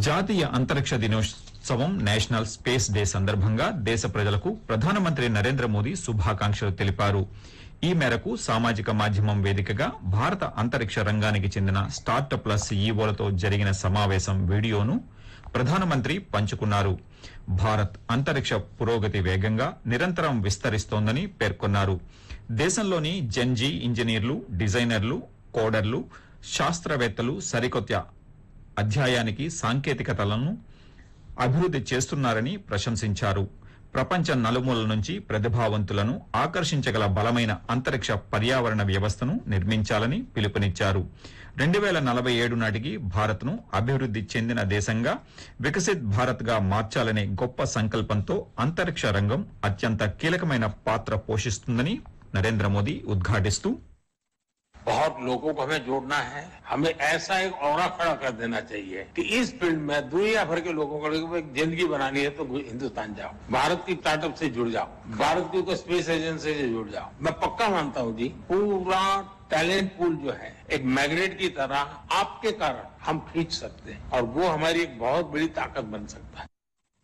జాతీయ అంతరిక్ష దినోత్సవం నేషనల్ స్పేస్ డే సందర్భంగా దేశ ప్రజలకు ప్రధానమంత్రి నరేంద్ర మోదీ శుభాకాంక్షలు తెలిపారు ఈ మేరకు సామాజిక మాధ్యమం వేదికగా భారత అంతరిక్ష రంగానికి చెందిన స్టార్టప్ల సీఈఓలతో జరిగిన సమావేశం వీడియోను ప్రధానమంత్రి పంచుకున్నారు భారత్ అంతరిక్ష పురోగతి వేగంగా నిరంతరం విస్తరిస్తోందని పేర్కొన్నారు దేశంలోని జెన్జీ ఇంజనీర్లు డిజైనర్లు కోడర్లు శాస్త్రవేత్తలు సరికొత్త అధ్యాయానికి సాంకేతికతలను అభివృద్ది చేస్తున్నారని ప్రశంసించారు ప్రపంచ నలుమూలల నుంచి ప్రతిభావంతులను ఆకర్షించగల బలమైన అంతరిక్ష పర్యావరణ వ్యవస్థను నిర్మించాలని పిలుపునిచ్చారు రెండు వేల నలభై ఏడు నాటికి భారత్ను అభివృద్ది చెందిన దేశంగా వికసిత్ భారత్ గా మార్చాలనే గొప్ప సంకల్పంతో అంతరిక్ష రంగం అత్యంత కీలకమైన పాత్ర పోషిస్తుందని నరేంద్ర మోదీ ఉద్ఘాటిస్తూ बहुत लोगों को हमें जोड़ना है हमें ऐसा एक और खड़ा कर देना चाहिए कि इस फील्ड में दुनिया भर के लोगों को लगे कि एक जिंदगी बनानी है तो हिंदुस्तान जाओ भारत की स्टार्टअप से जुड़ जाओ भारत की कोई स्पेस एजेंसी से जुड़ जाओ मैं पक्का मानता हूँ जी पूरा टैलेंट पूल जो है एक मैग्नेट की तरह आपके कारण हम खींच सकते हैं और वो हमारी एक बहुत बड़ी ताकत बन सकता है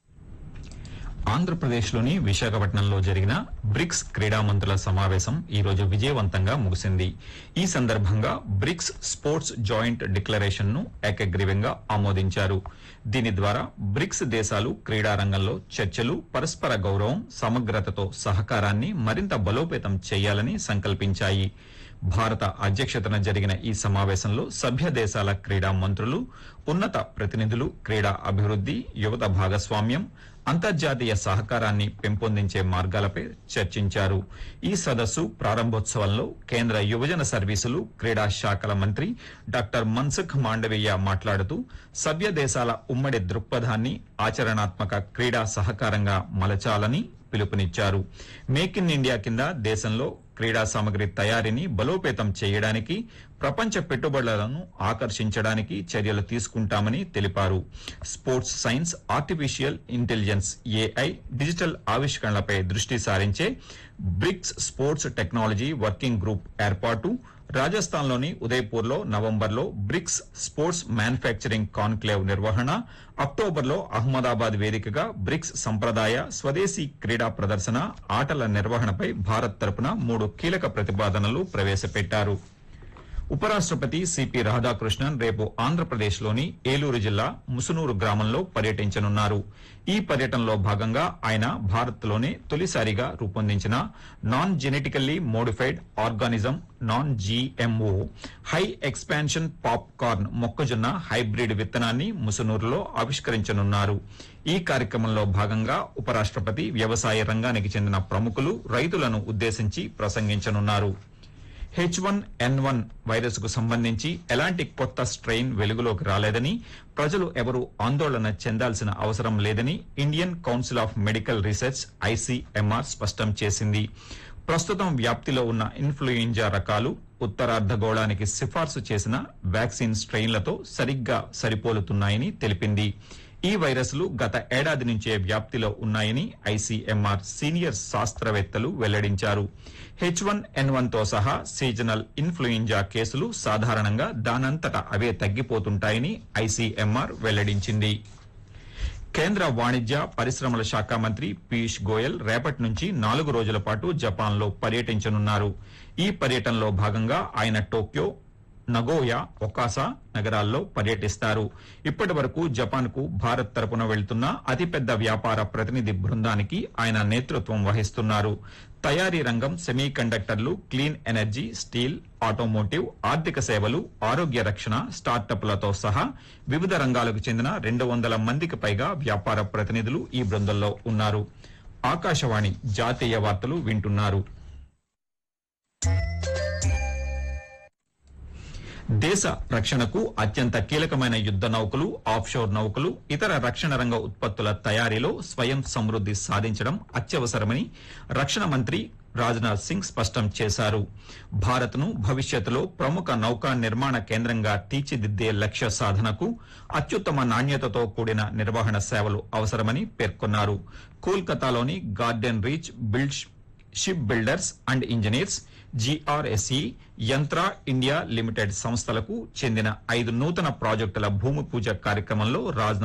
ఆంధ్రప్రదేశ్లోని విశాఖపట్నంలో జరిగిన బ్రిక్స్ క్రీడా మంత్రుల సమావేశం ఈ రోజు విజయవంతంగా ముగిసింది ఈ సందర్భంగా బ్రిక్స్ స్పోర్ట్స్ జాయింట్ డిక్లరేషన్ ను ఏకగ్రీవంగా ఆమోదించారు దీని ద్వారా బ్రిక్స్ దేశాలు క్రీడా రంగంలో చర్చలు పరస్పర గౌరవం సమగ్రతతో సహకారాన్ని మరింత బలోపేతం చేయాలని సంకల్పించాయి భారత అధ్యక్షతన జరిగిన ఈ సమావేశంలో సభ్య దేశాల క్రీడా మంత్రులు ఉన్నత ప్రతినిధులు క్రీడా అభివృద్ది యువత భాగస్వామ్యం అంతర్జాతీయ సహకారాన్ని పెంపొందించే మార్గాలపై చర్చించారు ఈ సదస్సు ప్రారంభోత్సవంలో కేంద్ర యువజన సర్వీసులు క్రీడా శాఖల మంత్రి డాక్టర్ మన్సుఖ్ మాండవీయ మాట్లాడుతూ సభ్య దేశాల ఉమ్మడి దృక్పథాన్ని ఆచరణాత్మక క్రీడా సహకారంగా మలచాలని పిలుపునిచ్చారు మేక్ ఇన్ ఇండియా కింద దేశంలో క్రీడా సామగ్రి తయారీని బలోపేతం చేయడానికి ప్రపంచ పెట్టుబడులను ఆకర్షించడానికి చర్యలు తీసుకుంటామని తెలిపారు sports science artificial intelligence AI digital ఆవిష్కరణలపై దృష్టి సారించే BRICS sports technology working group ఏర్పాటు రాజస్థాన్లోని ఉదయ్పూర్లో నవంబర్లో బ్రిక్స్ స్పోర్ట్స్ మ్యానుఫ్యాక్చరింగ్ కాన్క్లేవ్ నిర్వహణ అక్టోబర్లో అహ్మదాబాద్ వేదికగా బ్రిక్స్ సంప్రదాయ స్వదేశీ క్రీడా ప్రదర్శన ఆటల నిర్వహణపై భారత్ తరపున మూడు కీలక ప్రతిపాదనలు ప్రవేశపెట్టారు ఉపరాష్టపతి సిపి రాధాకృష్ణన్ రేపు ఆంధ్రప్రదేశ్లోని ఏలూరు జిల్లా ముసునూరు గ్రామంలో పర్యటించనున్నారు ఈ పర్యటనలో భాగంగా ఆయన భారత్లోనే తొలిసారిగా రూపొందించిన non genetically modified organism non GMO high expansion popcorn మొక్కజొన్న హైబ్రిడ్ విత్తనాన్ని ముసునూరులో ఆవిష్కరించనున్నారు ఈ కార్యక్రమంలో భాగంగా ఉపరాష్టపతి వ్యవసాయ రంగానికి చెందిన ప్రముఖులు రైతులను ఉద్దేశించి ప్రసంగించనున్నారు H one N one virus కు సంబంధించి ఎలాంటి కొత్త స్ట్రెయిన్ వెలుగులోకి రాలేదని ప్రజలు ఎవరూ ఆందోళన చెందాల్సిన అవసరం లేదని Indian council of medical research ICMR స్పష్టం చేసింది ప్రస్తుతం వ్యాప్తిలో ఉన్న ఇన్ఫ్లుయెంజా రకాలు ఉత్తరార్ధగోళానికి సిఫార్సు చేసిన వ్యాక్సిన్ స్ట్రెయిన్లతో సరిగ్గా సరిపోలుతున్నాయని తెలిపింది ఈ వైరస్లు గత ఏడాది నుంచే వ్యాప్తిలో ఉన్నాయని ఐసీఎంఆర్ సీనియర్ శాస్త్రవేత్తలు వెల్లడించారు హెచ్ వన్ ఎన్ వన్ తో సహా సీజనల్ ఇన్ఫ్లుయెంజా కేసులు సాధారణంగా దానంతట అవే తగ్గిపోతుంటాయని ఐసీఎంఆర్ వెల్లడించింది కేంద్ర వాణిజ్య పరిశ్రమల శాఖ మంత్రి పీయూష్ గోయల్ రేపటి నుంచి నాలుగు రోజుల పాటు జపాన్లో పర్యటించనున్నారు ఈ పర్యటనలో భాగంగా ఆయన టోక్యో నగోయా ఒకాసా నగరాల్లో పర్యటిస్తారు ఇప్పటి వరకు జపాన్ కు భారత్ తరపున వెళ్తున్న అతిపెద్ద వ్యాపార ప్రతినిధి బృందానికి ఆయన నేతృత్వం వహిస్తున్నారు తయారీ రంగం సెమీ కండక్టర్లు క్లీన్ ఎనర్జీ స్టీల్ ఆటోమోటివ్ ఆర్థిక సేవలు ఆరోగ్య రక్షణ స్టార్టప్లతో సహా వివిధ రంగాలకు చెందిన రెండు వందల మందికి పైగా వ్యాపార ప్రతినిధులు ఈ బృందంలో ఉన్నారు ఆకాశవాణి జాతీయ వార్తలు వింటున్నారు దేశ రక్షణకు అత్యంత కీలకమైన యుద్ద నౌకలు ఆఫ్షోర్ నౌకలు ఇతర రక్షణ రంగ ఉత్పత్తుల తయారీలో స్వయం సమృద్ది సాధించడం అత్యవసరమని రక్షణ మంత్రి రాజ్నాథ్ సింగ్ స్పష్టం చేశారు భారత్ను భవిష్యత్తులో ప్రముఖ నౌకా నిర్మాణ కేంద్రంగా తీర్చిదిద్దే లక్ష్య సాధనకు అత్యుత్తమ నాణ్యతతో కూడిన నిర్వహణ సేవలు అవసరమని పేర్కొన్నారు కోల్కతాలోని Garden Reach build ship builders and engineers GRSE Yantra India limited సంస్థలకు చెందిన ఐదు నూతన ప్రాజెక్టుల భూమి పూజ కార్యక్రమంలో రాజ్నాథ్